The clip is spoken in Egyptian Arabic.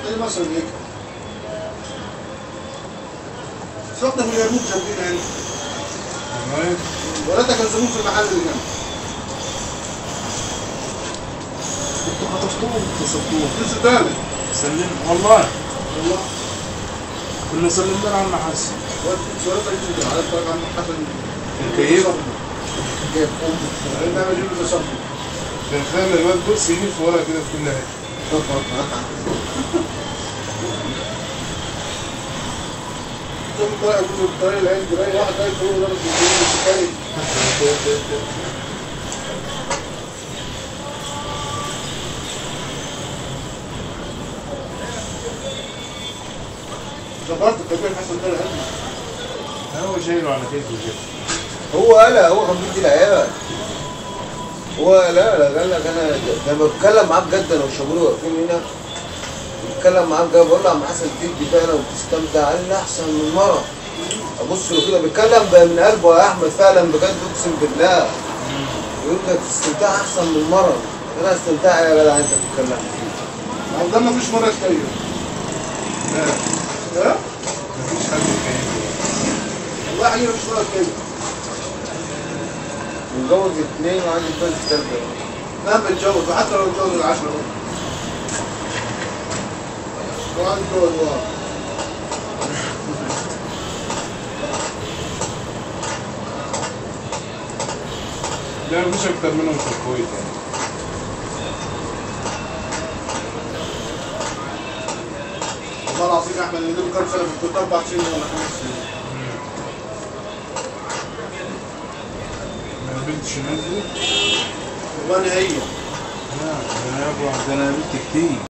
زي مثلا هيك سوقنا في اليرموك جنبينا هنا والله ولادك كان زبون في المحل اللي جنبي انتوا خطفتوه اتصلتوه لسه تاني سلم والله والله كنا سلمنا على المحاسن ولادك لسه تاني على الطريق عم حسن الكيف كيف انا بعمل له تصبر كان خلى الواد بص يلف ورا كده في كل حته شوف الطريق كله الطريق العين جراي واحد جاي فوق ضرب الجنين الثاني جبرت الكبير حسن ده العلم هو شايله على كتفه كده هو قال هو كان بيدي العيال هو لا لا قال لك انا ده بتكلم معاه بجد انا والشباب واقفين هنا بتكلم معاه بجد بقول له يا عم حسن تدي فعلا وتستمتع قال لي احسن من مره ابص له كده بيتكلم بقى من قلبه يا احمد فعلا بجد اقسم بالله يقول لك تستمتع احسن من مره انا استمتع يا جدع انت بتتكلم ما ده ما فيش مره تكيف لا ها مفيش حد يتكلم والله حقيقة مش مره تكيف متجوز اثنين وعندي بنت ثالثه ما بتجوز وحتى لو اتجوز العشرة وعندي جوز واحد لا مفيش اكتر منهم في الكويت يعني والله العظيم يا احمد اللي دول كام سنه في الكويت اربع سنين ولا خمس سنين ما قابلتش الناس دي والله نهائيا لا ده انا يابا ده انا قابلت كتير